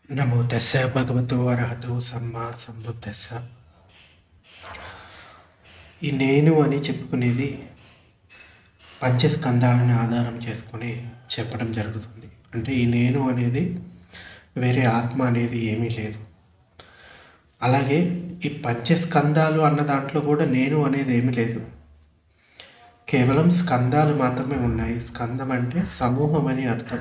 నమో తెస్స భగవతో అర్హతో సమ్మా సంబుద్ధస్స ఈ నేను అని చెప్పుకునేది పంచస్కందాలను ఆధారం చేసుకొని చెప్పడం జరుగుతుంది అంటే ఈ నేను అనేది వేరే ఆత్మ అనేది ఏమీ లేదు అలాగే ఈ పంచస్కందాలు అన్న దాంట్లో కూడా నేను అనేది ఏమీ లేదు కేవలం స్కందాలు మాత్రమే ఉన్నాయి స్కందం అంటే సమూహం అని అర్థం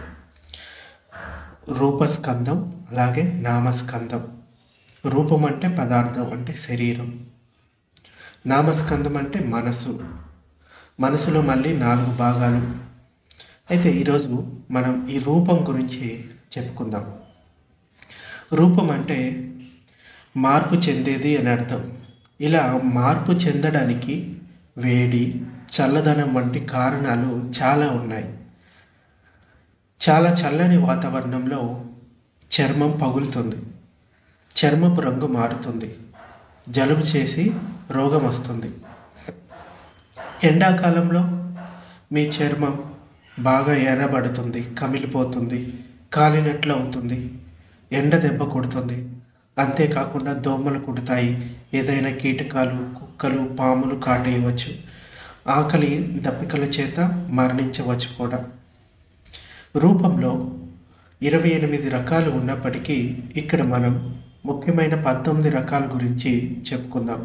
రూపస్కందం అలాగే నామస్కందం రూపం అంటే పదార్థం అంటే శరీరం నామస్కందం అంటే మనసు మనసులో మళ్ళీ నాలుగు భాగాలు అయితే ఈరోజు మనం ఈ రూపం గురించి చెప్పుకుందాం రూపం అంటే మార్పు చెందేది అని అర్థం ఇలా మార్పు చెందడానికి వేడి చల్లదనం వంటి కారణాలు చాలా ఉన్నాయి చాలా చల్లని వాతావరణంలో చర్మం పగులుతుంది చర్మపు రంగు మారుతుంది జలుబు చేసి రోగం వస్తుంది ఎండాకాలంలో మీ చర్మం బాగా ఎర్రబడుతుంది కమిలిపోతుంది కాలినట్లు అవుతుంది ఎండ దెబ్బ కొడుతుంది అంతేకాకుండా దోమలు కుడతాయి ఏదైనా కీటకాలు కుక్కలు పాములు కాటేయవచ్చు ఆకలి దప్పికల చేత మరణించవచ్చు కూడా రూపంలో ఇరవై ఎనిమిది రకాలు ఉన్నప్పటికీ ఇక్కడ మనం ముఖ్యమైన పంతొమ్మిది రకాల గురించి చెప్పుకుందాం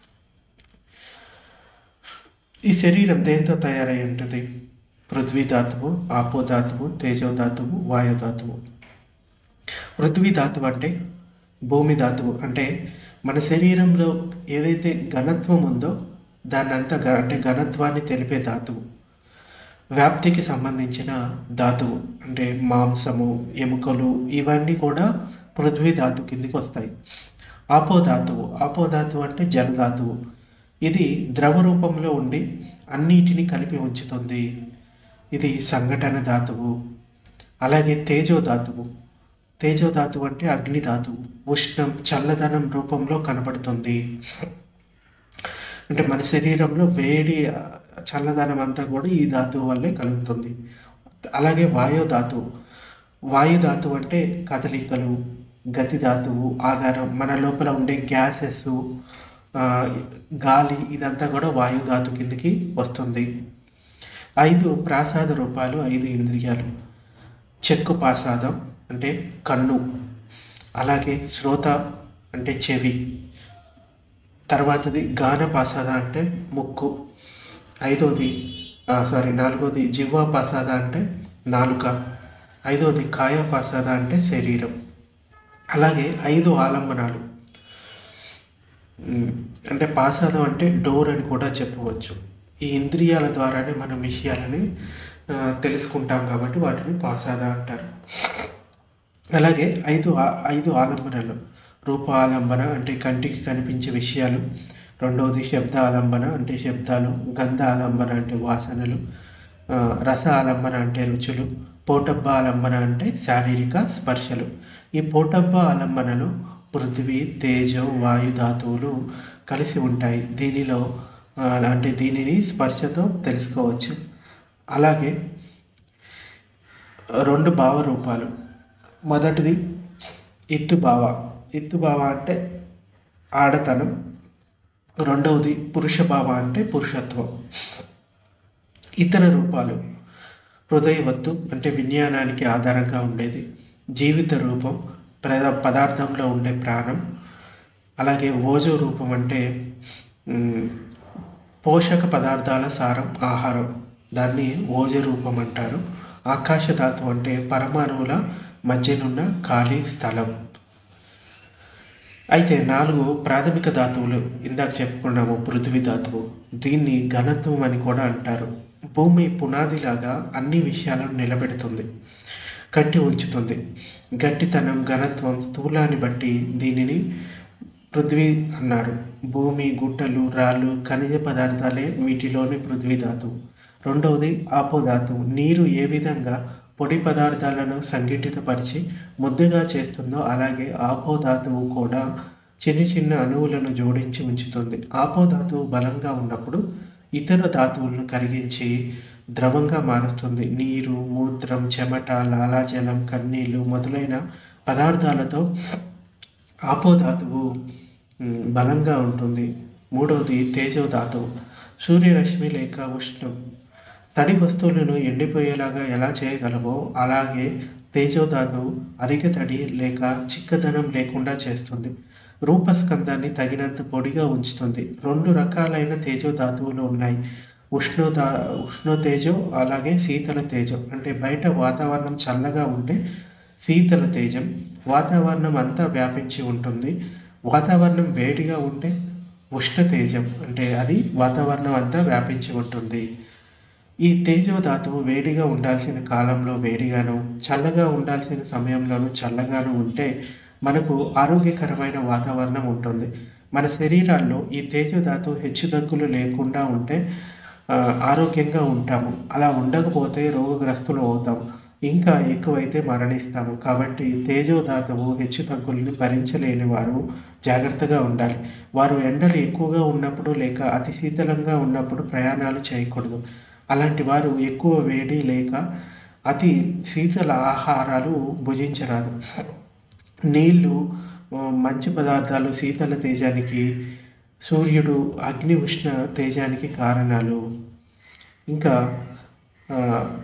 ఈ శరీరం దేంతో తయారై ఉంటుంది పృథ్వీ ధాతువు ఆపో ధాతువు తేజో ధాతువు వాయు ధాతువు పృథ్వీ ధాతువు అంటే భూమి ధాతువు అంటే మన శరీరంలో ఏదైతే ఘనత్వం ఉందో దాన్ని అంతా గ- అంటే ఘనత్వాన్ని తెలిపే ధాతువు వ్యాప్తికి సంబంధించిన ధాతువు అంటే మాంసము ఎముకలు ఇవన్నీ కూడా పృథ్వీ ధాతు కిందికి వస్తాయి ఆపో ధాతువు ఆపో ధాతువు అంటే జలధాతువు ఇది ద్రవ రూపంలో ఉండి అన్నిటిని కలిపి ఉంచుతుంది ఇది సంఘటన ధాతువు అలాగే తేజో ధాతువు తేజో ధాతువు అంటే అగ్ని ధాతువు ఉష్ణం చల్లదనం రూపంలో కనపడుతుంది అంటే మన శరీరంలో వేడి ఆ, చల్లదనం అంతా కూడా ఈ ధాతువు వల్లే కలుగుతుంది అలాగే వాయు ధాతువు వాయు ధాతువు అంటే కదలికలు గతి ధాతువు ఆధారం మన లోపల ఉండే గ్యాసెస్ ఆ, గాలి ఇదంతా కూడా వాయు ధాతు కిందికి వస్తుంది ఐదు ప్రాసాద రూపాలు ఐదు ఇంద్రియాలు చెక్కు పాసాదం అంటే కన్ను అలాగే శ్రోత అంటే చెవి తర్వాతది గానపాసాద అంటే ముక్కు ఐదోది సారీ నాలుగోది జివ్వాపాసాద అంటే నాలుక ఐదోది కాయపాసాద అంటే శరీరం అలాగే ఐదు ఆలంబనాలు ఉమ్, అంటే పాసాదం అంటే డోర్ అని కూడా చెప్పవచ్చు ఈ ఇంద్రియాల ద్వారానే మనం విషయాలని ఆ, తెలుసుకుంటాం కాబట్టి వాటిని పాసాద అంటారు అలాగే ఐదు ఆ- ఐదు ఆలంబనలు రూప ఆలంబన అంటే కంటికి కనిపించే విషయాలు రెండవది శబ్ద ఆలంబన అంటే శబ్దాలు గంధ ఆలంబన అంటే వాసనలు ఆ, రస ఆలంబన అంటే రుచులు పోటబ్బ ఆలంబన అంటే శారీరక స్పర్శలు ఈ పోటబ్బ ఆలంబనలు పృథ్వీ తేజం వాయు ధాతువులు కలిసి ఉంటాయి దీనిలో ఆ, అంటే దీనిని స్పర్శతో తెలుసుకోవచ్చు అలాగే రెండు భావరూపాలు మొదటిది ఎత్తు భావ ఎత్తు భావ అంటే ఆడతనం రెండవది పురుష భావ అంటే పురుషత్వం ఇతర రూపాలు హృదయవత్తు అంటే విజ్ఞానానికి ఆధారంగా ఉండేది జీవిత రూపం ప్రద పదార్థంలో ఉండే ప్రాణం అలాగే ఓజో రూపం అంటే మ్, పోషక పదార్థాల సారం ఆహారం దాన్ని ఓజ రూపం అంటారు ఆకాశ ధాతువు అంటే పరమాణువుల మధ్యనున్న ఖాళీ స్థలం అయితే నాలుగు ప్రాథమిక ధాతువులు ఇందాక చెప్పుకున్నాము పృథ్వీ ధాతువు దీన్ని ఘనత్వం అని కూడా అంటారు భూమి పునాదిలాగా అన్ని విషయాలను నిలబెడుతుంది కట్టి ఉంచుతుంది గట్టితనం ఘనత్వం స్థూలాన్ని బట్టి దీనిని పృథ్వీ అన్నారు భూమి గుట్టలు రాళ్ళు ఖనిజ పదార్థాలే వీటిలోని పృథ్వీ ధాతువు రెండవది ఆపో ధాతువు నీరు ఏ విధంగా పొడి పదార్థాలను సంఘటితపరిచి ముద్దగా చేస్తుందో అలాగే ఆపో ధాతువు కూడా చిన్న చిన్న అణువులను జోడించి ఉంచుతుంది ఆపో ధాతువు బలంగా ఉన్నప్పుడు ఇతర ధాతువులను కరిగించి ద్రవంగా మారుస్తుంది నీరు మూత్రం చెమట లాలాజలం కన్నీళ్లు మొదలైన పదార్థాలతో ఆపోధాతువు మ్, బలంగా ఉంటుంది మూడవది తేజో ధాతువు సూర్యరశ్మి లేక ఉష్ణం తడి వస్తువులను ఎండిపోయేలాగా ఎలా చేయగలవో అలాగే తేజోధాతువు అధిక తడి లేక చిక్కదనం లేకుండా చేస్తుంది రూపస్కందాన్ని తగినంత పొడిగా ఉంచుతుంది రెండు రకాలైన తేజోధాతువులు ఉన్నాయి ఉష్ణోదా ఉష్ణోతేజం అలాగే శీతల తేజం అంటే బయట వాతావరణం చల్లగా ఉంటే శీతల తేజం వాతావరణం అంతా వ్యాపించి ఉంటుంది వాతావరణం వేడిగా ఉంటే ఉష్ణ తేజం అంటే అది వాతావరణం అంతా వ్యాపించి ఉంటుంది ఈ తేజోధాతువు వేడిగా ఉండాల్సిన కాలంలో వేడిగాను చల్లగా ఉండాల్సిన సమయంలోనూ చల్లగాను ఉంటే మనకు ఆరోగ్యకరమైన వాతావరణం ఉంటుంది మన శరీరాల్లో ఈ తేజోధాతువు హెచ్చుతగ్గులు లేకుండా ఉంటే ఆ, ఆరోగ్యంగా ఉంటాము అలా ఉండకపోతే రోగగ్రస్తులు అవుతాము ఇంకా ఎక్కువైతే మరణిస్తాము కాబట్టి తేజోధాతువు హెచ్చుతగ్గుల్ని భరించలేని వారు జాగ్రత్తగా ఉండాలి వారు ఎండలు ఎక్కువగా ఉన్నప్పుడు లేక అతి శీతలంగా ఉన్నప్పుడు ప్రయాణాలు చేయకూడదు అలాంటి వారు ఎక్కువ వేడి లేక అతి శీతల ఆహారాలు భుజించరాదు నీళ్ళు ఆ, మంచి పదార్థాలు శీతల తేజానికి సూర్యుడు అగ్ని ఉష్ణ తేజానికి కారణాలు ఇంకా ఆ,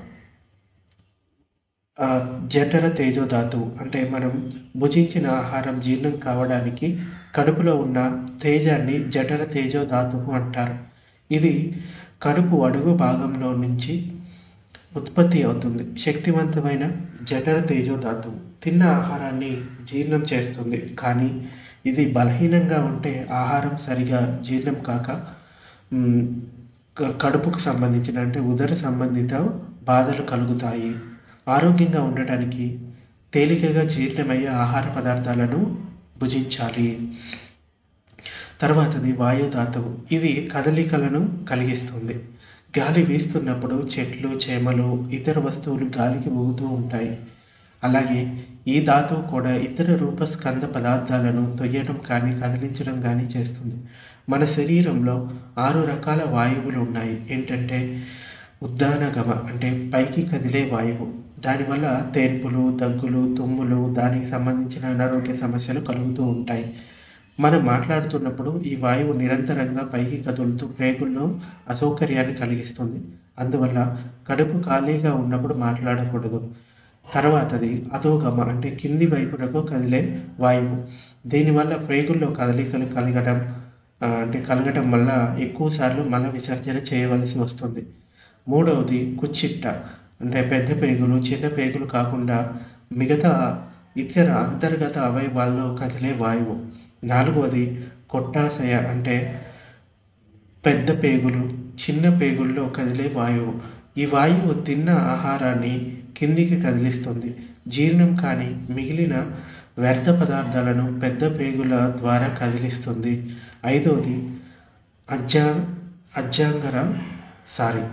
ఆ, జఠర తేజోధాతువు అంటే మనం భుజించిన ఆహారం జీర్ణం కావడానికి కడుపులో ఉన్న తేజాన్ని జఠర తేజోధాతువు అంటారు ఇది కడుపు అడుగు భాగంలో నుంచి ఉత్పత్తి అవుతుంది శక్తివంతమైన జఠర తేజోధాతువు తిన్న ఆహారాన్ని జీర్ణం చేస్తుంది కానీ ఇది బలహీనంగా ఉంటే ఆహారం సరిగా జీర్ణం కాక మ్, క- కడుపుకు సంబంధించిన అంటే ఉదర సంబంధిత బాధలు కలుగుతాయి ఆరోగ్యంగా ఉండటానికి తేలికగా జీర్ణమయ్యే ఆహార పదార్థాలను భుజించాలి తర్వాతది వాయుధాతువు ఇది కదలికలను కలిగిస్తుంది గాలి వీస్తున్నప్పుడు చెట్లు చేమలు ఇతర వస్తువులు గాలికి ఊగుతూ ఉంటాయి అలాగే ఈ ధాతువు కూడా ఇతర రూపస్కంద పదార్థాలను తొయ్యడం కానీ కదిలించడం కానీ చేస్తుంది మన శరీరంలో ఆరు రకాల వాయువులు ఉన్నాయి ఏంటంటే ఉద్దానగమ అంటే పైకి కదిలే వాయువు దానివల్ల తేన్పులు దగ్గులు తుమ్ములు దానికి సంబంధించిన అనారోగ్య సమస్యలు కలుగుతూ ఉంటాయి మనం మాట్లాడుతున్నప్పుడు ఈ వాయువు నిరంతరంగా పైకి కదులుతూ ప్రేగుల్లో అసౌకర్యాన్ని కలిగిస్తుంది అందువల్ల కడుపు ఖాళీగా ఉన్నప్పుడు మాట్లాడకూడదు తర్వాతది అధోగమ అంటే కింది వైపునకు కదిలే వాయువు దీనివల్ల ప్రేగుల్లో కదలికలు కలగడం ఆ, అంటే కలగడం వల్ల ఎక్కువసార్లు మల విసర్జన చేయవలసి వస్తుంది మూడవది కుచ్చిట్ట అంటే పెద్ద పేగులు చిన్న పేగులు కాకుండా మిగతా ఇతర అంతర్గత అవయవాల్లో కదిలే వాయువు నాలుగవది కొట్టాశయ అంటే పెద్ద పేగులు చిన్న పేగుల్లో కదిలే వాయువు ఈ వాయువు తిన్న ఆహారాన్ని కిందికి కదిలిస్తుంది జీర్ణం కాని మిగిలిన వ్యర్థ పదార్థాలను పెద్ద పేగుల ద్వారా కదిలిస్తుంది ఐదవది అజ్జా అజ్జాంగర సారీ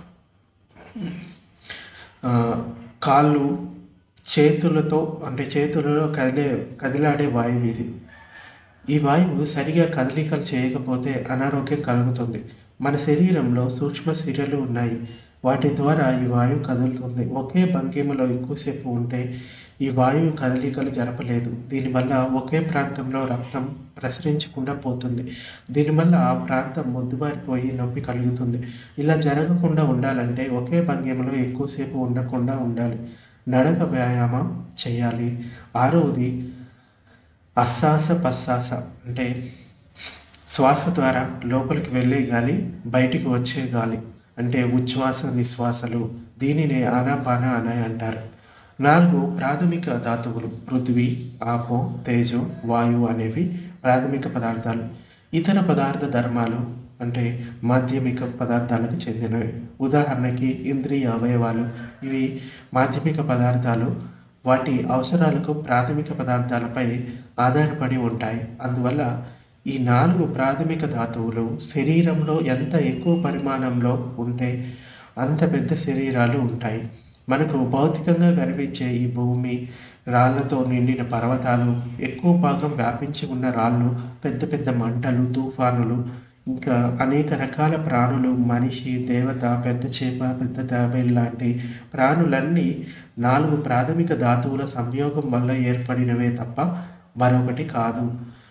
ఆ, కాళ్ళు చేతులతో అంటే చేతులలో కదిలే కదిలాడే వాయువు ఇది ఈ వాయువు సరిగా కదలికలు చేయకపోతే అనారోగ్యం కలుగుతుంది మన శరీరంలో సూక్ష్మ సిరలు ఉన్నాయి వాటి ద్వారా ఈ వాయువు కదులుతుంది ఒకే భంగిమలో ఎక్కువసేపు ఉంటే ఈ వాయువు కదలికలు జరపలేదు దీనివల్ల ఒకే ప్రాంతంలో రక్తం ప్రసరించకుండా పోతుంది దీనివల్ల ఆ ప్రాంతం మొద్దుబారిపోయి నొప్పి కలుగుతుంది ఇలా జరగకుండా ఉండాలంటే ఒకే భంగిమలో ఎక్కువసేపు ఉండకుండా ఉండాలి నడక వ్యాయామం చేయాలి ఆరవది అస్సాస పస్సాస అంటే శ్వాస ద్వారా లోపలికి వెళ్ళే గాలి బయటికి వచ్చే గాలి అంటే ఉచ్ఛ్వాస నిశ్వాసలు దీనినే ఆనాపాన అని అంటారు నాలుగు ప్రాథమిక ధాతువులు పృథ్వీ ఆపో తేజో వాయువు అనేవి ప్రాథమిక పదార్థాలు ఇతర పదార్థ ధర్మాలు అంటే మాధ్యమిక పదార్థాలకు చెందినవి ఉదాహరణకి ఇంద్రియ అవయవాలు ఇవి మాధ్యమిక పదార్థాలు వాటి అవసరాలకు ప్రాథమిక పదార్థాలపై ఆధారపడి ఉంటాయి అందువల్ల ఈ నాలుగు ప్రాథమిక ధాతువులు శరీరంలో ఎంత ఎక్కువ పరిమాణంలో ఉంటే అంత పెద్ద శరీరాలు ఉంటాయి మనకు భౌతికంగా కనిపించే ఈ భూమి రాళ్లతో నిండిన పర్వతాలు ఎక్కువ భాగం వ్యాపించి ఉన్న రాళ్ళు పెద్ద పెద్ద మంటలు తుఫానులు ఇంకా అనేక రకాల ప్రాణులు మనిషి దేవత పెద్ద చేప పెద్ద తాబేలు లాంటి ప్రాణులన్నీ నాలుగు ప్రాథమిక ధాతువుల సంయోగం వల్ల ఏర్పడినవే తప్ప మరొకటి కాదు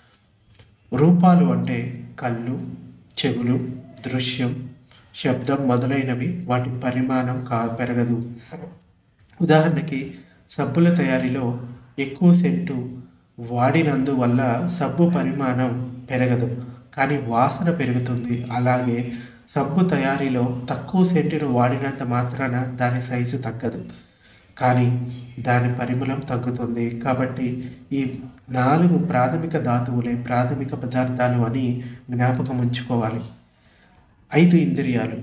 రూపాలు అంటే కళ్ళు చెవులు దృశ్యం శబ్దం మొదలైనవి వాటి పరిమాణం కా పెరగదు ఉదాహరణకి సబ్బుల తయారీలో ఎక్కువ సెంటు వాడినందువల్ల సబ్బు పరిమాణం పెరగదు కానీ వాసన పెరుగుతుంది అలాగే సబ్బు తయారీలో తక్కువ సెంటును వాడినంత మాత్రాన దాని సైజు తగ్గదు కానీ దాని పరిమళం తగ్గుతుంది కాబట్టి ఈ నాలుగు ప్రాథమిక ధాతువులే ప్రాథమిక పదార్థాలు అని జ్ఞాపకం ఉంచుకోవాలి ఐదు ఇంద్రియాలు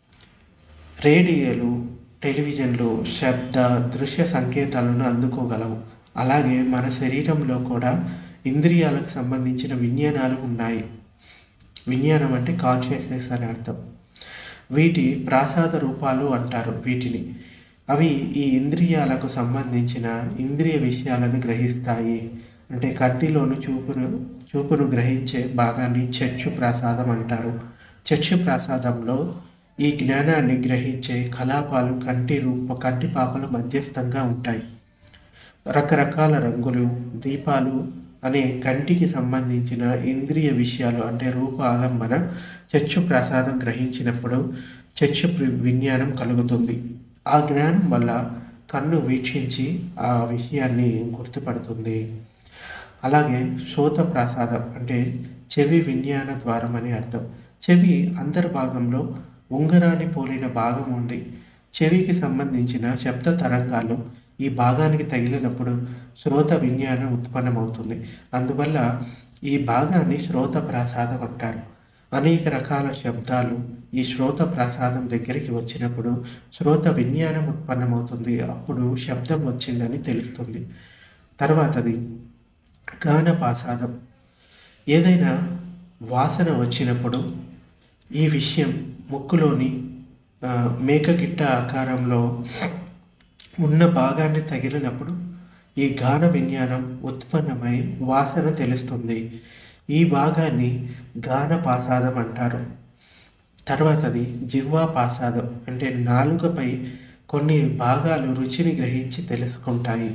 రేడియోలు టెలివిజన్లు శబ్ద దృశ్య సంకేతాలను అందుకోగలవు అలాగే మన శరీరంలో కూడా ఇంద్రియాలకు సంబంధించిన విజ్ఞానాలు ఉన్నాయి విజ్ఞానం అంటే కాన్షియస్నెస్ అని అర్థం వీటి ప్రాసాద రూపాలు అంటారు వీటిని అవి ఈ ఇంద్రియాలకు సంబంధించిన ఇంద్రియ విషయాలను గ్రహిస్తాయి అంటే కంటిలోను చూపును చూపును గ్రహించే భాగాన్ని చక్షు ప్రసాదం అంటారు చక్షు ప్రసాదంలో ఈ జ్ఞానాన్ని గ్రహించే కలాపాలు కంటి రూప కంటి పాపల మధ్యస్థంగా ఉంటాయి రకరకాల రంగులు దీపాలు అనే కంటికి సంబంధించిన ఇంద్రియ విషయాలు అంటే రూప ఆలంబన చక్షు ప్రసాదం గ్రహించినప్పుడు చక్షు విజ్ఞానం కలుగుతుంది ఆ జ్ఞానం వల్ల కన్ను వీక్షించి ఆ విషయాన్ని గుర్తుపడుతుంది అలాగే శ్రోత ప్రసాదం అంటే చెవి విజ్ఞాన ద్వారం అని అర్థం చెవి అంతర్భాగంలో ఉంగరాన్ని పోలిన భాగం ఉంది చెవికి సంబంధించిన శబ్ద తరంగాలు ఈ భాగానికి తగిలినప్పుడు శ్రోత విజ్ఞానం ఉత్పన్నమవుతుంది అందువల్ల ఈ భాగాన్ని శ్రోత ప్రసాదం అంటారు అనేక రకాల శబ్దాలు ఈ శ్రోత ప్రసాదం దగ్గరికి వచ్చినప్పుడు శ్రోత విజ్ఞానం ఉత్పన్నమవుతుంది అప్పుడు శబ్దం వచ్చిందని తెలుస్తుంది తర్వాతది గాన ప్రసాదం ఏదైనా వాసన వచ్చినప్పుడు ఈ విషయం ముక్కులోని ఆ, మేకగిట్ట ఆకారంలో ఉన్న భాగాన్ని తగిలినప్పుడు ఈ గాన విజ్ఞానం ఉత్పన్నమై వాసన తెలుస్తుంది ఈ భాగాన్ని గాన పాసాదం అంటారు తర్వాతది జిహ్వా పాసాదం అంటే నాలుకపై కొన్ని భాగాలు రుచిని గ్రహించి తెలుసుకుంటాయి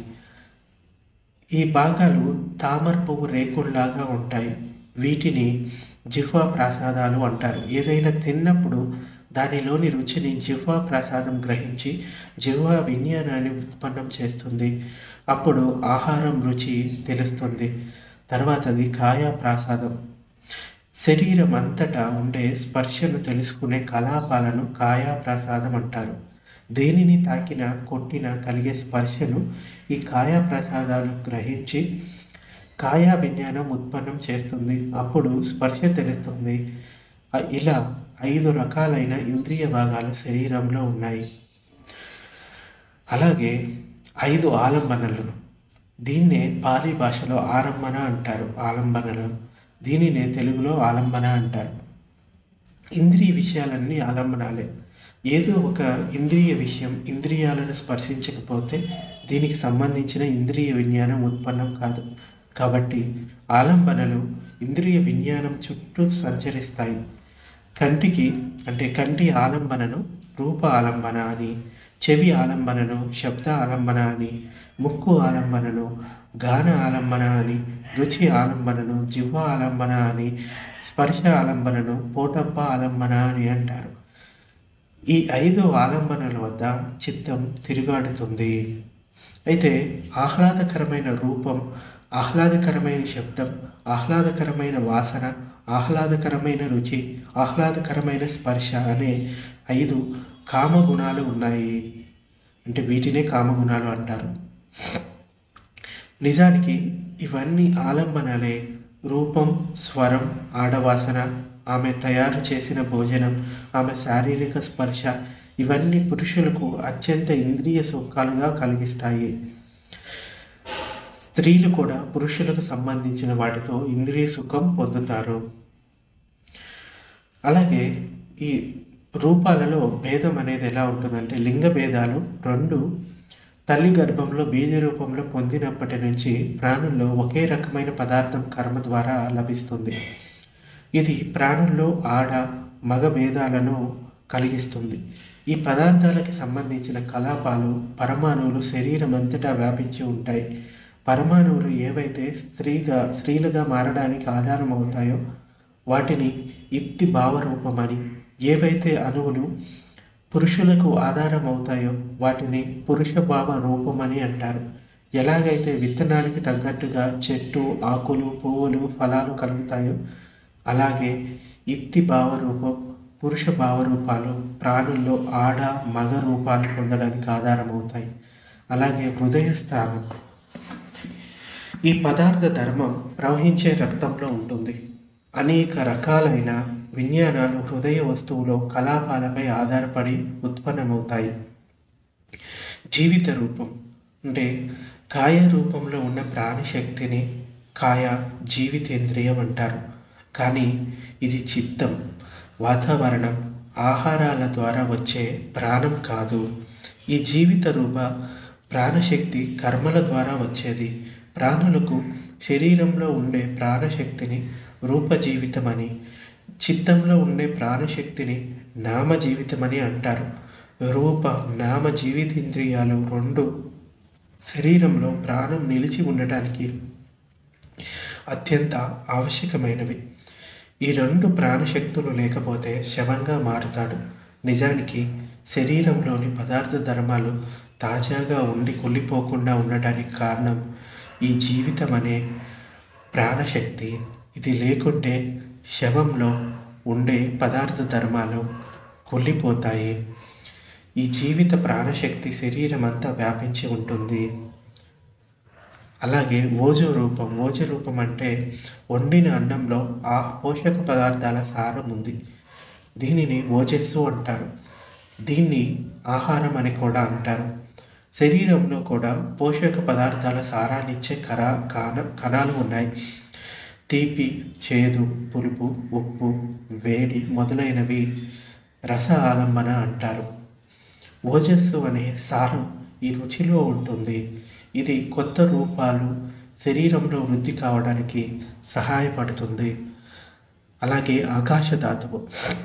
ఈ భాగాలు తామర పువ్వు రేకుల్లాగా ఉంటాయి వీటిని జిహ్వా ప్రసాదాలు అంటారు ఏదైనా తిన్నప్పుడు దానిలోని రుచిని జిహ్వా ప్రసాదం గ్రహించి జిహ్వా విజ్ఞానాన్ని ఉత్పన్నం చేస్తుంది అప్పుడు ఆహారం రుచి తెలుస్తుంది తర్వాతది కాయా ప్రసాదం శరీరం అంతటా ఉండే స్పర్శను తెలుసుకునే కలాపాలను కాయా ప్రసాదం అంటారు దేనిని తాకినా కొట్టినా కలిగే స్పర్శను ఈ కాయా ప్రసాదాలు గ్రహించి కాయా విజ్ఞానం ఉత్పన్నం చేస్తుంది అప్పుడు స్పర్శ తెలుస్తుంది ఆ- ఇలా ఐదు రకాలైన ఇంద్రియ భాగాలు శరీరంలో ఉన్నాయి అలాగే ఐదు ఆలంబనలు దీన్నే పాలీ భాషలో ఆలంబన అంటారు ఆలంబనలు దీనినే తెలుగులో ఆలంబన అంటారు ఇంద్రియ విషయాలన్నీ ఆలంబనాలే ఏదో ఒక ఇంద్రియ విషయం ఇంద్రియాలను స్పర్శించకపోతే దీనికి సంబంధించిన ఇంద్రియ విజ్ఞానం ఉత్పన్నం కాదు కాబట్టి ఆలంబనలు ఇంద్రియ విజ్ఞానం చుట్టూ సంచరిస్తాయి కంటికి అంటే కంటి ఆలంబనను రూప ఆలంబన అని చెవి ఆలంబనను శబ్ద ఆలంబన అని ముక్కు ఆలంబనను గాన ఆలంబన అని రుచి ఆలంబనను జిహ్వ ఆలంబన అని స్పర్శ ఆలంబనను పోటప్ప ఆలంబన అని అంటారు ఈ ఐదు ఆలంబనల వద్ద చిత్తం తిరుగాడుతుంది అయితే ఆహ్లాదకరమైన రూపం ఆహ్లాదకరమైన శబ్దం ఆహ్లాదకరమైన వాసన ఆహ్లాదకరమైన రుచి ఆహ్లాదకరమైన స్పర్శ అనే ఐదు కామగుణాలు ఉన్నాయి అంటే వీటినే కామగుణాలు అంటారు నిజానికి ఇవన్నీ ఆలంబనాలే రూపం స్వరం ఆడవాసన ఆమె తయారు చేసిన భోజనం ఆమె శారీరక స్పర్శ ఇవన్నీ పురుషులకు అత్యంత ఇంద్రియ సుఖాలుగా కలిగిస్తాయి స్త్రీలు కూడా పురుషులకు సంబంధించిన వాటితో ఇంద్రియ సుఖం పొందుతారు అలాగే ఈ రూపాలలో భేదం అనేది ఎలా ఉంటుందంటే లింగ భేదాలు రెండు తల్లి గర్భంలో బీజ రూపంలో పొందినప్పటి నుంచి ప్రాణుల్లో ఒకే రకమైన పదార్థం కర్మ ద్వారా లభిస్తుంది ఇది ప్రాణుల్లో ఆడ మగ భేదాలను కలిగిస్తుంది ఈ పదార్థాలకి సంబంధించిన కలాపాలు పరమాణువులు శరీరం అంతటా వ్యాపించి ఉంటాయి పరమాణువులు ఏవైతే స్త్రీగా స్త్రీలుగా మారడానికి ఆధారం అవుతాయో వాటిని ఇత్తి భావరూపమని ఏవైతే అణువులు పురుషులకు ఆధారం అవుతాయో వాటిని పురుష భావ రూపమని అంటారు ఎలాగైతే విత్తనానికి తగ్గట్టుగా చెట్టు ఆకులు పువ్వులు ఫలాలు కలుగుతాయో అలాగే ఇత్తి భావరూపం పురుష భావరూపాలు ప్రాణుల్లో ఆడ మగ రూపాలు పొందడానికి ఆధారమవుతాయి అలాగే హృదయ స్థానం ఈ పదార్థ ధర్మం ప్రవహించే రక్తంలో ఉంటుంది అనేక రకాలైన విజ్ఞానాలు హృదయ వస్తువులో కలాపాలపై ఆధారపడి ఉత్పన్నమవుతాయి జీవిత రూపం అంటే కాయ రూపంలో ఉన్న ప్రాణశక్తిని కాయ జీవితేంద్రియం అంటారు కానీ ఇది చిత్తం వాతావరణం ఆహారాల ద్వారా వచ్చే ప్రాణం కాదు ఈ జీవిత రూప ప్రాణశక్తి కర్మల ద్వారా వచ్చేది ప్రాణులకు శరీరంలో ఉండే ప్రాణశక్తిని రూప జీవితమని చిత్తంలో ఉండే ప్రాణశక్తిని నామ జీవితమని అంటారు రూప నామ జీవితేంద్రియాలు రెండు శరీరంలో ప్రాణం నిలిచి ఉండటానికి అత్యంత ఆవశ్యకమైనవి ఈ రెండు ప్రాణశక్తులు లేకపోతే శవంగా మారుతాడు నిజానికి శరీరంలోని పదార్థ ధర్మాలు తాజాగా ఉండి కుళ్ళిపోకుండా ఉండటానికి కారణం ఈ జీవితం అనే ప్రాణశక్తి ఇది లేకుంటే శవంలో ఉండే పదార్థ ధర్మాలు కుళ్ళిపోతాయి ఈ జీవిత ప్రాణశక్తి శరీరం అంతా వ్యాపించి ఉంటుంది అలాగే ఓజో రూపం ఓజో రూపం అంటే వండిన అన్నంలో ఆ పోషక పదార్థాల సారం ఉంది దీనిని ఓజస్సు అంటారు దీన్ని ఆహారం అని కూడా అంటారు శరీరంలో కూడా పోషక పదార్థాల సారాన్నిచ్చే కరా కాన కణాలు ఉన్నాయి తీపి చేదు పులుపు ఉప్పు వేడి మొదలైనవి రస ఆలంబన అంటారు ఓజస్సు అనే సారం ఈ రుచిలో ఉంటుంది ఇది కొత్త రూపాలు శరీరంలో వృద్ధి కావడానికి సహాయపడుతుంది అలాగే ఆకాశ ధాతువు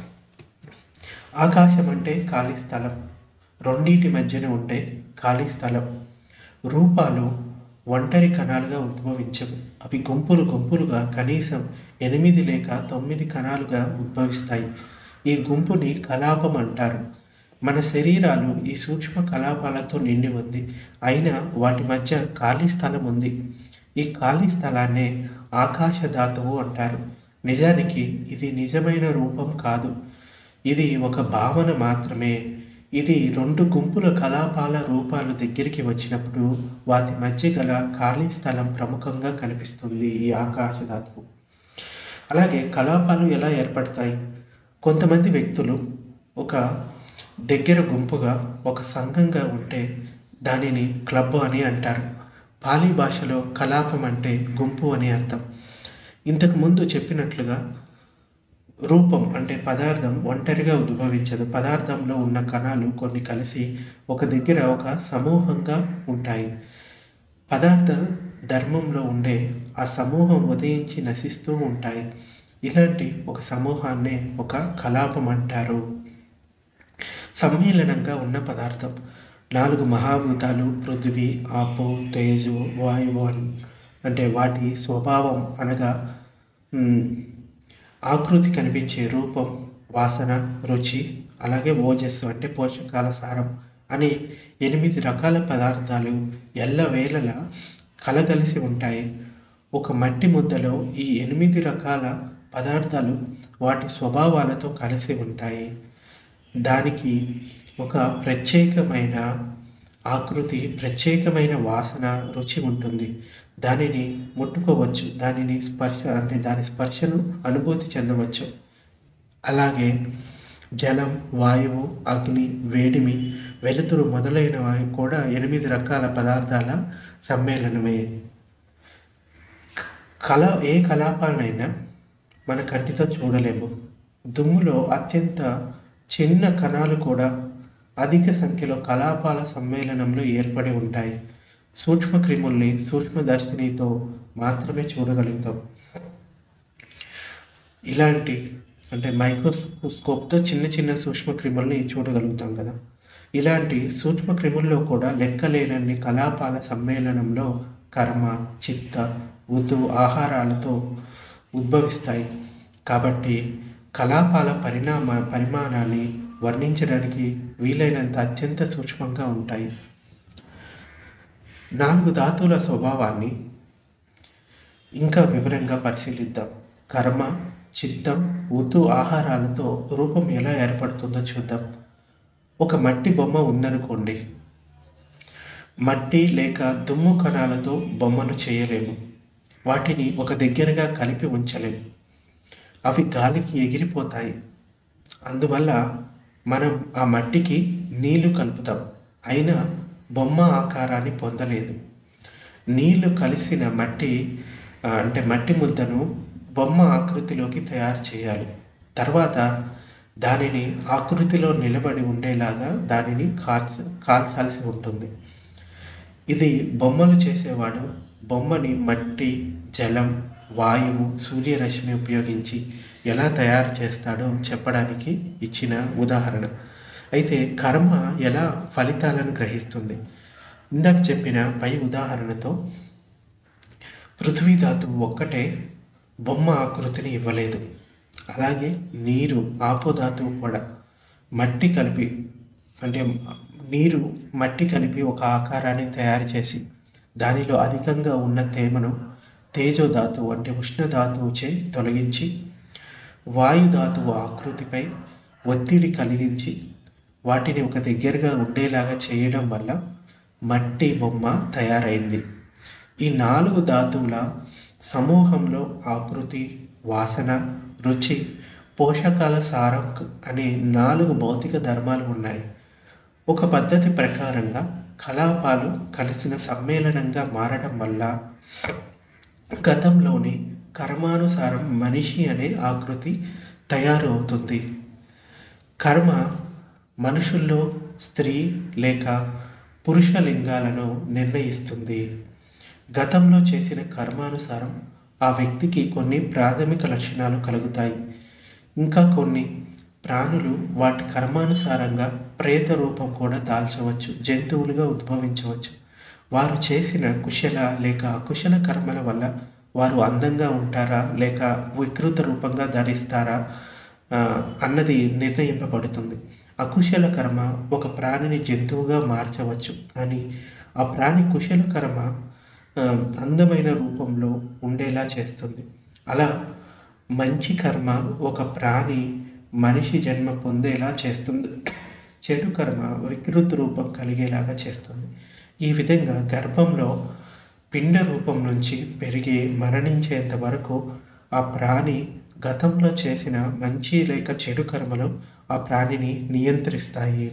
ఆకాశం అంటే ఖాళీ స్థలం రెండింటి మధ్యన ఉండే ఖాళీ స్థలం రూపాలు ఒంటరి కణాలుగా ఉద్భవించవు అవి గుంపులు గుంపులుగా కనీసం ఎనిమిది లేక తొమ్మిది కణాలుగా ఉద్భవిస్తాయి ఈ గుంపుని కలాపం అంటారు మన శరీరాలు ఈ సూక్ష్మ కలాపాలతో నిండి ఉంది అయినా వాటి మధ్య ఖాళీ స్థలం ఉంది ఈ ఖాళీ స్థలాన్నే ఆకాశ ధాతువు అంటారు నిజానికి ఇది నిజమైన రూపం కాదు ఇది ఒక భావన మాత్రమే ఇది రెండు గుంపుల కలాపాల రూపాలు దగ్గరికి వచ్చినప్పుడు వాటి మధ్య గల ఖాళీ స్థలం ప్రముఖంగా కనిపిస్తుంది ఈ ఆకాశ ధాతువు అలాగే కలాపాలు ఎలా ఏర్పడతాయి కొంతమంది వ్యక్తులు ఒక దగ్గర గుంపుగా ఒక సంఘంగా ఉంటే దానిని క్లబ్ అని అంటారు పాలీ భాషలో కలాపం అంటే గుంపు అని అర్థం ఇంతకుముందు చెప్పినట్లుగా రూపం అంటే పదార్థం ఒంటరిగా ఉద్భవించదు పదార్థంలో ఉన్న కణాలు కొన్ని కలిసి ఒక దగ్గర ఒక సమూహంగా ఉంటాయి పదార్థ ధర్మంలో ఉండే ఆ సమూహం ఉదయించి నశిస్తూ ఉంటాయి ఇలాంటి ఒక సమూహాన్నే ఒక కలాపం అంటారు సమ్మేళనంగా ఉన్న పదార్థం నాలుగు మహాభూతాలు పృథ్వీ ఆపో తేజు వాయువు అంటే వాటి స్వభావం అనగా ఆకృతి కనిపించే రూపం వాసన రుచి అలాగే ఓజస్సు అంటే పోషకాల సారం అనే ఎనిమిది రకాల పదార్థాలు ఎల్లవేళలా కలగలిసి ఉంటాయి ఒక మట్టి ముద్దలో ఈ ఎనిమిది రకాల పదార్థాలు వాటి స్వభావాలతో కలిసి ఉంటాయి దానికి ఒక ప్రత్యేకమైన ఆకృతి ప్రత్యేకమైన వాసన రుచి ఉంటుంది దానిని ముట్టుకోవచ్చు దానిని స్పర్శ అంటే దాని స్పర్శను అనుభూతి చెందవచ్చు అలాగే జలం వాయువు అగ్ని వేడిమి వెలుతురు మొదలైనవి కూడా ఎనిమిది రకాల పదార్థాల సమ్మేళనమే కళ ఏ కలాపాలనైనా మన కంటితో చూడలేము దుమ్ములో అత్యంత చిన్న కణాలు కూడా అధిక సంఖ్యలో కలాపాల సమ్మేళనంలో ఏర్పడి ఉంటాయి సూక్ష్మక్రిముల్ని సూక్ష్మదర్శినితో మాత్రమే చూడగలుగుతాం ఇలాంటి అంటే మైక్రోస్కోప్తో చిన్న చిన్న సూక్ష్మ క్రిముల్ని చూడగలుగుతాం కదా ఇలాంటి సూక్ష్మ క్రిముల్లో కూడా లెక్కలేనన్ని కలాపాల సమ్మేళనంలో కర్మ చిత్త ఉతు ఆహారాలతో ఉద్భవిస్తాయి కాబట్టి కలాపాల పరిణామ పరిమాణాన్ని వర్ణించడానికి వీలైనంత అత్యంత సూక్ష్మంగా ఉంటాయి నాలుగు ధాతువుల స్వభావాన్ని ఇంకా వివరంగా పరిశీలిద్దాం కర్మ చిత్తం ఉతు ఆహారాలతో రూపం ఎలా ఏర్పడుతుందో చూద్దాం ఒక మట్టి బొమ్మ ఉందనుకోండి మట్టి లేక దుమ్ము కణాలతో బొమ్మను చేయలేము వాటిని ఒక దగ్గరగా కలిపి ఉంచలేము అవి గాలికి ఎగిరిపోతాయి అందువల్ల మనం ఆ మట్టికి నీళ్లు కలుపుతాం అయినా బొమ్మ ఆకారాన్ని పొందలేదు నీళ్లు కలిసిన మట్టి ఆ, అంటే మట్టి ముద్దను బొమ్మ ఆకృతిలోకి తయారు చేయాలి తర్వాత దానిని ఆకృతిలో నిలబడి ఉండేలాగా దానిని కాల్చ కాల్చాల్సి ఉంటుంది ఇది బొమ్మలు చేసేవాడు బొమ్మని మట్టి జలం వాయువు సూర్యరశ్మి ఉపయోగించి ఎలా తయారు చేస్తాడో చెప్పడానికి ఇచ్చిన ఉదాహరణ అయితే కర్మ ఎలా ఫలితాలను గ్రహిస్తుంది ఇందాక చెప్పిన పై ఉదాహరణతో పృథ్వీ ధాతువు ఒక్కటే బొమ్మ ఆకృతిని ఇవ్వలేదు అలాగే నీరు ఆపో ధాతువు కూడా మట్టి కలిపి అంటే నీరు మట్టి కలిపి ఒక ఆకారాన్ని తయారు చేసి దానిలో అధికంగా ఉన్న తేమను తేజో ధాతువు అంటే ఉష్ణ ధాతువుచే తొలగించి వాయు ధాతువు ఆకృతిపై ఒత్తిడి కలిగించి వాటిని ఒక దగ్గరగా ఉండేలాగా చేయడం వల్ల మట్టి బొమ్మ తయారైంది ఈ నాలుగు ధాతువుల సమూహంలో ఆకృతి వాసన రుచి పోషకాల సారం అనే నాలుగు భౌతిక ధర్మాలు ఉన్నాయి ఒక పద్ధతి ప్రకారంగా కలాపాలు కలిసిన సమ్మేళనంగా మారడం వల్ల గతంలోని కర్మానుసారం మనిషి అనే ఆకృతి తయారవుతుంది కర్మ మనుషుల్లో స్త్రీ లేక పురుష లింగాలను నిర్ణయిస్తుంది గతంలో చేసిన కర్మానుసారం ఆ వ్యక్తికి కొన్ని ప్రాథమిక లక్షణాలు కలుగుతాయి ఇంకా కొన్ని ప్రాణులు వాటి కర్మానుసారంగా ప్రేత రూపం కూడా దాల్చవచ్చు జంతువులుగా ఉద్భవించవచ్చు వారు చేసిన కుశల లేక అకుశల కర్మల వల్ల వారు అందంగా ఉంటారా లేక వికృత రూపంగా ధరిస్తారా ఆ, అన్నది నిర్ణయింపబడుతుంది అకుశల కర్మ ఒక ప్రాణిని జంతువుగా మార్చవచ్చు కానీ ఆ ప్రాణి కుశల కర్మ ఆ, అందమైన రూపంలో ఉండేలా చేస్తుంది అలా మంచి కర్మ ఒక ప్రాణి మనిషి జన్మ పొందేలా చేస్తుంది చెడు కర్మ వికృత రూపం కలిగేలాగా చేస్తుంది ఈ విధంగా గర్భంలో పిండ రూపం నుంచి పెరిగి మరణించేంత వరకు ఆ ప్రాణి గతంలో చేసిన మంచి లేక చెడు కర్మలు ఆ ప్రాణిని నియంత్రిస్తాయి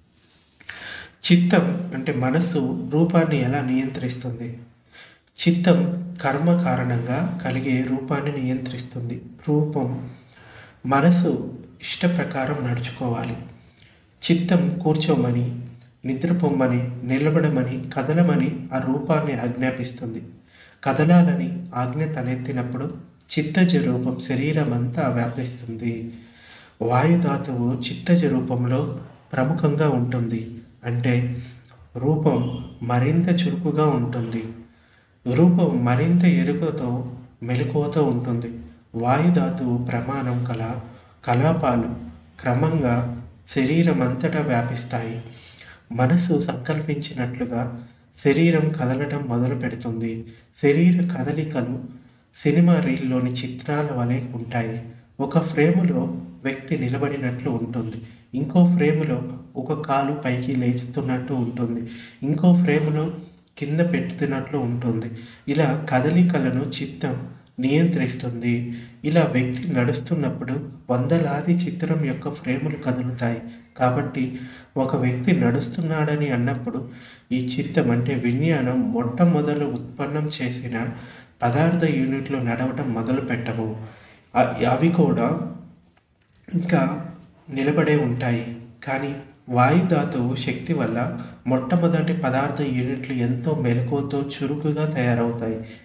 చిత్తం అంటే మనస్సు రూపాన్ని ఎలా నియంత్రిస్తుంది చిత్తం కర్మ కారణంగా కలిగే రూపాన్ని నియంత్రిస్తుంది రూపం మనసు ఇష్ట ప్రకారం నడుచుకోవాలి చిత్తం కూర్చోమని నిద్రపోమ్మని నిలబడమని కదలమని ఆ రూపాన్ని ఆజ్ఞాపిస్తుంది కదలాలని ఆజ్ఞ తలెత్తినప్పుడు చిత్తజ రూపం శరీరం అంతా వ్యాపిస్తుంది వాయుధాతువు చిత్తజ రూపంలో ప్రముఖంగా ఉంటుంది అంటే రూపం మరింత చురుకుగా ఉంటుంది రూపం మరింత ఎరుకతో మెలకువతో ఉంటుంది వాయుధాతువు ప్రమాణం కల కలాపాలు క్రమంగా శరీరం అంతటా వ్యాపిస్తాయి మనసు సంకల్పించినట్లుగా శరీరం కదలటం మొదలు పెడుతుంది శరీర కదలికలు సినిమా రీల్లోని చిత్రాల వలె ఉంటాయి ఒక ఫ్రేములో వ్యక్తి నిలబడినట్లు ఉంటుంది ఇంకో ఫ్రేములో ఒక కాలు పైకి లేస్తున్నట్టు ఉంటుంది ఇంకో ఫ్రేములో కింద పెడుతున్నట్లు ఉంటుంది ఇలా కదలికలను చిత్తం నియంత్రిస్తుంది ఇలా వ్యక్తి నడుస్తున్నప్పుడు వందలాది చిత్రం యొక్క ఫ్రేములు కదులుతాయి కాబట్టి ఒక వ్యక్తి నడుస్తున్నాడని అన్నప్పుడు ఈ చిత్తం అంటే విజ్ఞానం మొట్టమొదలు ఉత్పన్నం చేసిన పదార్థ యూనిట్లు నడవటం మొదలు పెట్టవు అ- అవి కూడా ఇంకా నిలబడే ఉంటాయి కానీ వాయుధాతువు శక్తి వల్ల మొట్టమొదటి పదార్థ యూనిట్లు ఎంతో మెలకువతో చురుకుగా తయారవుతాయి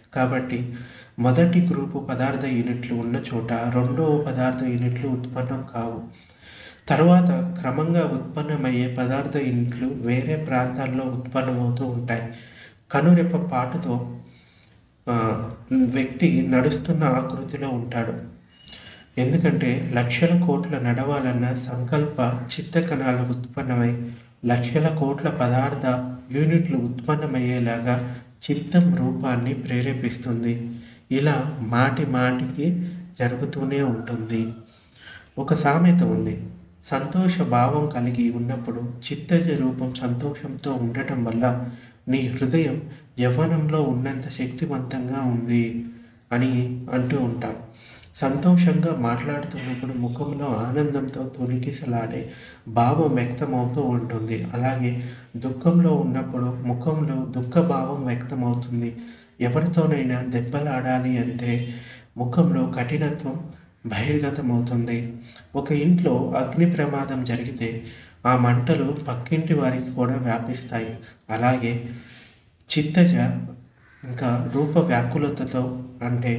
కాబట్టి మొదటి గ్రూపు పదార్థ యూనిట్లు ఉన్న చోట రెండవ పదార్థ యూనిట్లు ఉత్పన్నం కావు తర్వాత క్రమంగా ఉత్పన్నమయ్యే పదార్థ యూనిట్లు వేరే ప్రాంతాల్లో ఉత్పన్నమవుతూ ఉంటాయి కనురెప్ప పాటుతో ఆ, వ్యక్తి నడుస్తున్న ఆకృతిలో ఉంటాడు ఎందుకంటే లక్షల కోట్ల నడవాలన్న సంకల్ప చిత్త కణాలు ఉత్పన్నమై లక్షల కోట్ల పదార్థ యూనిట్లు ఉత్పన్నమయ్యేలాగా చిత్తం రూపాన్ని ప్రేరేపిస్తుంది ఇలా మాటి మాటికి జరుగుతూనే ఉంటుంది ఒక సామెత ఉంది సంతోష భావం కలిగి ఉన్నప్పుడు చిత్తజ రూపం సంతోషంతో ఉండటం వల్ల నీ హృదయం యవ్వనంలో ఉన్నంత శక్తివంతంగా ఉంది అని అంటూ ఉంటాం సంతోషంగా మాట్లాడుతున్నప్పుడు ముఖంలో ఆనందంతో తొలికిసలాడే భావం వ్యక్తమవుతూ ఉంటుంది అలాగే దుఃఖంలో ఉన్నప్పుడు ముఖంలో దుఃఖ భావం వ్యక్తమవుతుంది ఎవరితోనైనా దెబ్బలాడాలి అంటే ముఖంలో కఠినత్వం బహిర్గతమవుతుంది ఒక ఇంట్లో అగ్ని ప్రమాదం జరిగితే ఆ మంటలు పక్కింటి వారికి కూడా వ్యాపిస్తాయి అలాగే చిత్తజ ఇంకా రూప వ్యాకులతతో అంటే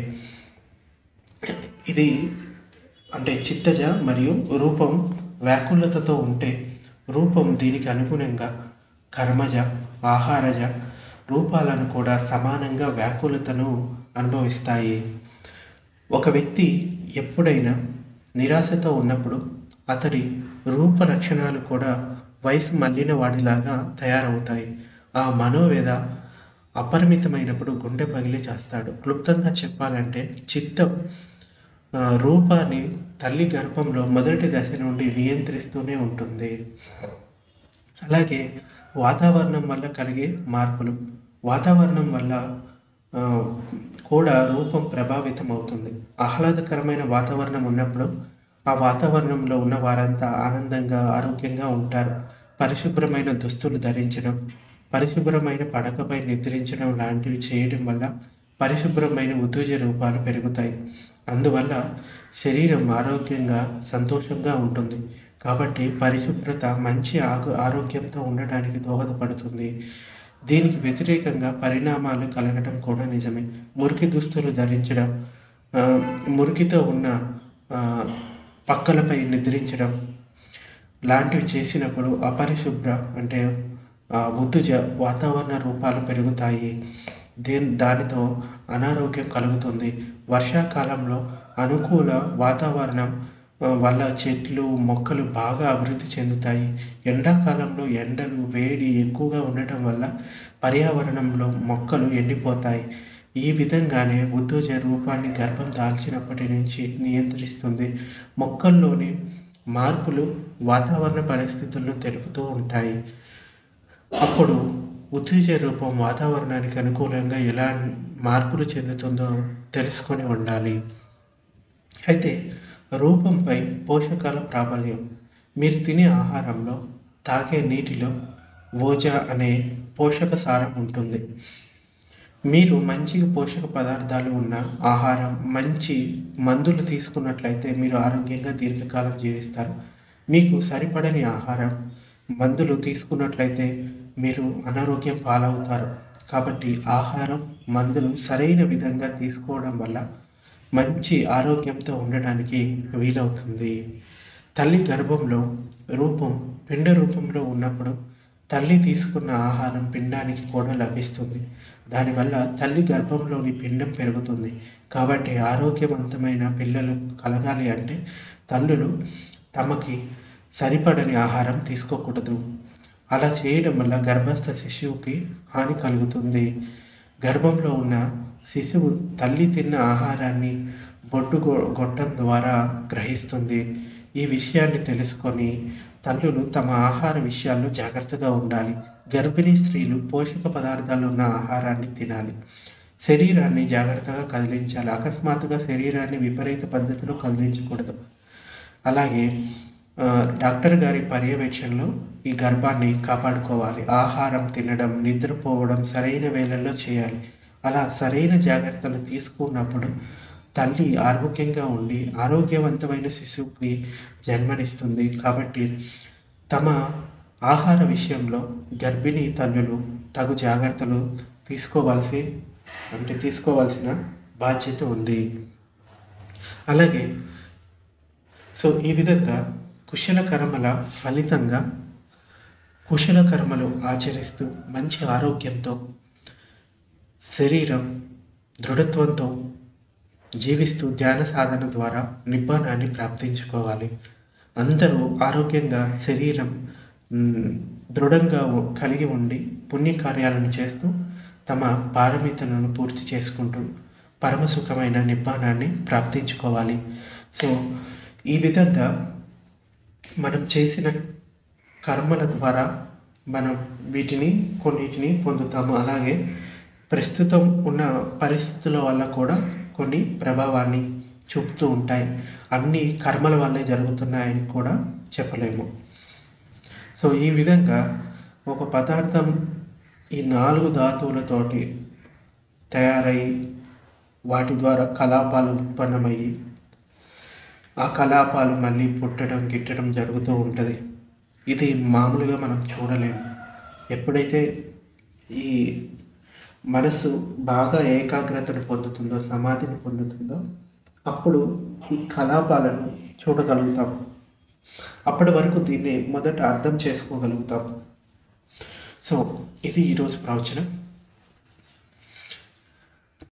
ఇది అంటే చిత్తజ మరియు రూపం వ్యాకులతతో ఉంటే రూపం దీనికి అనుగుణంగా కర్మజ ఆహారజ రూపాలను కూడా సమానంగా వ్యాకులతను అనుభవిస్తాయి ఒక వ్యక్తి ఎప్పుడైనా నిరాశతో ఉన్నప్పుడు అతడి రూప లక్షణాలు కూడా వయసు మళ్ళిన వాడిలాగా తయారవుతాయి ఆ మనోవేద అపరిమితమైనప్పుడు గుండె పగిలి చేస్తాడు క్లుప్తంగా చెప్పాలంటే చిత్తం ఆ, రూపాన్ని తల్లి గర్భంలో మొదటి దశ నుండి నియంత్రిస్తూనే ఉంటుంది అలాగే వాతావరణం వల్ల కలిగే మార్పులు వాతావరణం వల్ల ఆ, కూడా రూపం ప్రభావితం అవుతుంది ఆహ్లాదకరమైన వాతావరణం ఉన్నప్పుడు ఆ వాతావరణంలో ఉన్న వారంతా ఆనందంగా ఆరోగ్యంగా ఉంటారు పరిశుభ్రమైన దుస్తులు ధరించడం పరిశుభ్రమైన పడకపై నిద్రించడం లాంటివి చేయడం వల్ల పరిశుభ్రమైన ఉత్తేజ రూపాలు పెరుగుతాయి అందువల్ల శరీరం ఆరోగ్యంగా సంతోషంగా ఉంటుంది కాబట్టి పరిశుభ్రత మంచి ఆగు ఆరోగ్యంతో ఉండడానికి దోహదపడుతుంది దీనికి వ్యతిరేకంగా పరిణామాలు కలగడం కూడా నిజమే మురికి దుస్తులు ధరించడం ఆ, మురికితో ఉన్న ఆ, పక్కలపై నిద్రించడం లాంటివి చేసినప్పుడు అపరిశుభ్ర అంటే ఆ, ఉత్తుజ వాతావరణ రూపాలు పెరుగుతాయి దీని దానితో అనారోగ్యం కలుగుతుంది వర్షాకాలంలో అనుకూల వాతావరణం ఆ, వల్ల చెట్లు మొక్కలు బాగా అభివృద్ధి చెందుతాయి ఎండాకాలంలో ఎండలు వేడి ఎక్కువగా ఉండటం వల్ల పర్యావరణంలో మొక్కలు ఎండిపోతాయి ఈ విధంగానే ఉత్తేజ రూపాన్ని గర్భం దాల్చినప్పటి నుంచి నియంత్రిస్తుంది మొక్కల్లోని మార్పులు వాతావరణ పరిస్థితులను తెలుపుతూ ఉంటాయి అప్పుడు ఉత్తేజ రూపం వాతావరణానికి అనుకూలంగా ఎలా మార్పులు చెందుతుందో తెలుసుకొని ఉండాలి అయితే రూపంపై పోషకాల ప్రాబల్యం మీరు తినే ఆహారంలో తాగే నీటిలో ఓజా అనే పోషక సారం ఉంటుంది మీరు మంచి పోషక పదార్థాలు ఉన్న ఆహారం మంచి మందులు తీసుకున్నట్లయితే మీరు ఆరోగ్యంగా దీర్ఘకాలం జీవిస్తారు మీకు సరిపడని ఆహారం మందులు తీసుకున్నట్లయితే మీరు అనారోగ్యం పాలవుతారు కాబట్టి ఆహారం మందులు సరైన విధంగా తీసుకోవడం వల్ల మంచి ఆరోగ్యంతో ఉండడానికి వీలవుతుంది తల్లి గర్భంలో రూపం పిండ రూపంలో ఉన్నప్పుడు తల్లి తీసుకున్న ఆహారం పిండానికి కూడా లభిస్తుంది దానివల్ల తల్లి గర్భంలోని పిండం పెరుగుతుంది కాబట్టి ఆరోగ్యవంతమైన పిల్లలు కలగాలి అంటే తల్లులు తమకి సరిపడని ఆహారం తీసుకోకూడదు అలా చేయడం వల్ల గర్భస్థ శిశువుకి హాని కలుగుతుంది గర్భంలో ఉన్న శిశువు తల్లి తిన్న ఆహారాన్ని బొడ్డు గొ- గొట్టం ద్వారా గ్రహిస్తుంది ఈ విషయాన్ని తెలుసుకొని తల్లులు తమ ఆహార విషయాల్లో జాగ్రత్తగా ఉండాలి గర్భిణీ స్త్రీలు పోషక పదార్థాలు ఉన్న ఆహారాన్ని తినాలి శరీరాన్ని జాగ్రత్తగా కదిలించాలి అకస్మాత్తుగా శరీరాన్ని విపరీత పద్ధతిలో కదిలించకూడదు అలాగే ఆ, డాక్టర్ గారి పర్యవేక్షణలో ఈ గర్భాన్ని కాపాడుకోవాలి ఆహారం తినడం నిద్రపోవడం సరైన వేళల్లో చేయాలి అలా సరైన జాగ్రత్తలు తీసుకున్నప్పుడు తల్లి ఆరోగ్యంగా ఉండి ఆరోగ్యవంతమైన శిశువుకి జన్మనిస్తుంది కాబట్టి తమ ఆహార విషయంలో గర్భిణీ తల్లులు తగు జాగ్రత్తలు తీసుకోవాల్సి అంటే తీసుకోవాల్సిన బాధ్యత ఉంది అలాగే సో ఈ విధంగా కుశల కర్మల ఫలితంగా కుశల కర్మలు ఆచరిస్తూ మంచి ఆరోగ్యంతో శరీరం దృఢత్వంతో జీవిస్తూ ధ్యాన సాధన ద్వారా నిబ్బానాన్ని ప్రాప్తించుకోవాలి అందరూ ఆరోగ్యంగా శరీరం మ్, దృఢంగా ఉ- కలిగి ఉండి పుణ్యకార్యాలను చేస్తూ తమ పారమితులను పూర్తి చేసుకుంటూ పరమసుఖమైన నిబ్బానాన్ని ప్రాప్తించుకోవాలి సో ఈ విధంగా మనం చేసిన కర్మల ద్వారా మనం వీటిని కొన్నిటిని పొందుతాము అలాగే ప్రస్తుతం ఉన్న పరిస్థితుల వల్ల కూడా కొన్ని ప్రభావాన్ని చూపుతూ ఉంటాయి అన్ని కర్మల వల్లే జరుగుతున్నాయని కూడా చెప్పలేము సో ఈ విధంగా ఒక పదార్థం ఈ నాలుగు ధాతువులతోటి తయారై వాటి ద్వారా కలాపాలు ఉత్పన్నమయ్యి ఆ కలాపాలు మళ్ళీ పుట్టడం గిట్టడం జరుగుతూ ఉంటుంది ఇది మామూలుగా మనం చూడలేము ఎప్పుడైతే ఈ మనసు బాగా ఏకాగ్రతను పొందుతుందో సమాధిని పొందుతుందో అప్పుడు ఈ కలాపాలను చూడగలుగుతాం అప్పటి వరకు దీన్ని మొదట అర్థం చేసుకోగలుగుతాం సో ఇది ఈరోజు ప్రవచనం